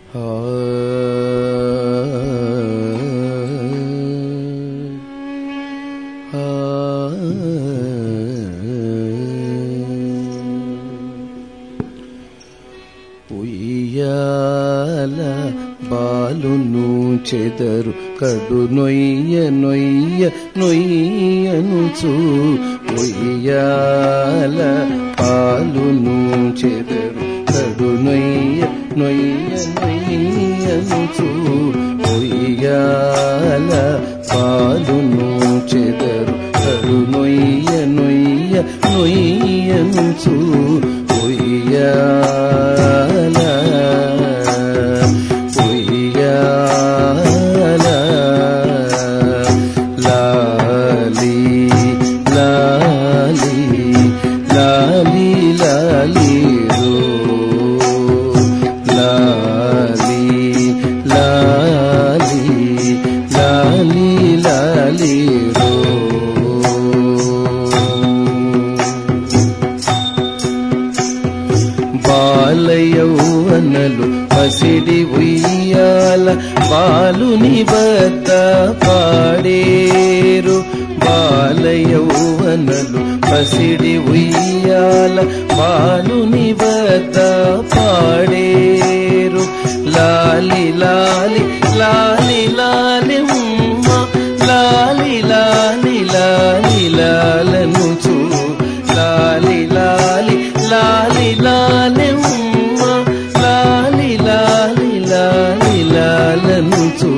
ఉయ్యాల బాలును చెదరు కడు నొయ్య నొయ్య నొయ్యనుచు ఉయ్యాల పాలును చెదరు కడు నొయ్య నొయ్య నొయ్యనుచు ఉయ్యాల పాలును చెదరు కడు నొయ్య నొయ్య నొయ్యనుచు ఉయ్యాల ఉయ్యాల లాలి లాలి లాలి లాలి రో లాలి లాలి లాలి లాలి రో బాలయౌవనలు పసిడి ఉయ్యాల బాలుని వద్ద పాడేరు బాలయౌవనలు పసిడి ఉయ్యాల బాలుని వద్ద పాడేరు లాలి లాలి లాలి లాలి ఉమ్మ లాలి లాలి లాలి లాలను చూ లాలి లాలి లాలి లాలి ఉమ్మ లాలి లాలి లాలి లాలను చూ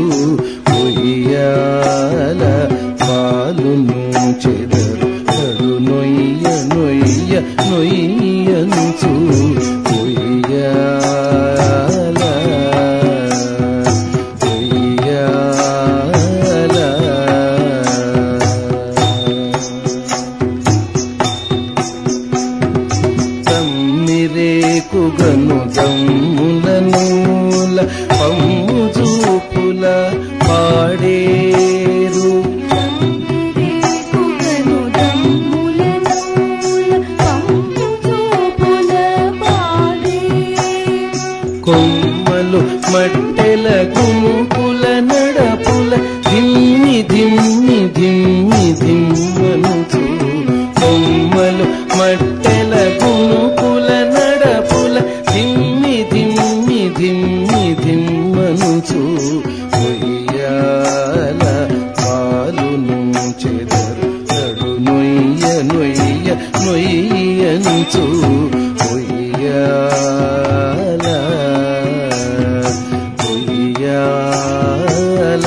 ఉయ్యాల పాలును చెదరు కడు నొయ్య నొయ్య నొయ్యను చూ ఉయ్యాల ఉయ్యాల తమ్మిరేకుగను దమ్ముల నూల పమ్ము చూపుల పాడేరు కుగను దమ్ముల నూల పమ్ము చూపుల పాడే కొమ్మలు మట్టెల గుంపుల నడపుల ధిమ్మి ధిమ్మి ధిమ్మి ధిమ్మనుచు కొమ్మలు మట్టెల గుంపుల నడపుల ధిమ్మి ధిమ్మి ధిమ్మి ధిమ్మనుచు ఉయ్యాల పాలును చెదరు నడు నొయ్య నొయ్య నొయ్యనుచు ఉయ్యాల ఉయ్యాల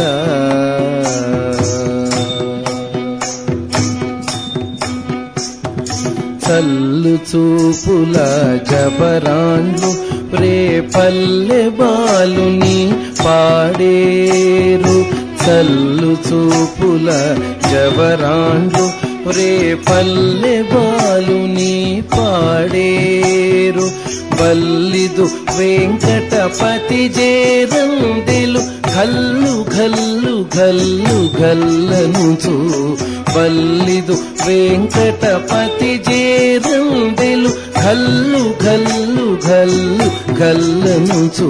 చల్లు చూపుల జబరాండ్లు రేపల్లె బాలుని పాడేరు చల్లు చూపుల జబరాండ్లు రేపల్లె బాలుని పాడేరు బల్లిదు వెంకటపతి జేరందిలు ఘల్లు ఘల్లు ఘల్లు ఘల్లనుచు బల్లిదు వెంకటపతి జేరందిలు ఘల్లు ఘల్లు ఘల్లు ఘల్లనుచు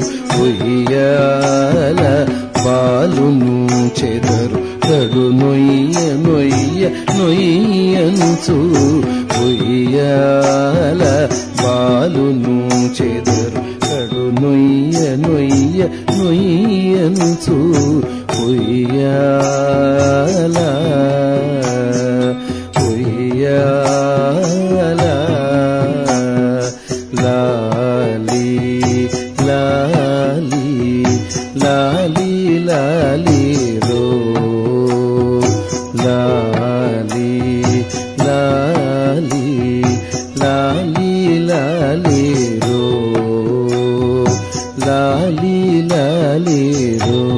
ఉయ్యాల బాలును చెదరు కడు నొయ్య నొయ్య నొయ్యనుచు ఉయ్యాల బాలును చెదరు కడు నొయ్య నొయ్య నొయ్యనుచు ఉయ్యాల ఉయ్యాల లాలి లాలి లాలి లాలి రో లాలి లాలి లాలి లాలి రో లాలి లాలి రో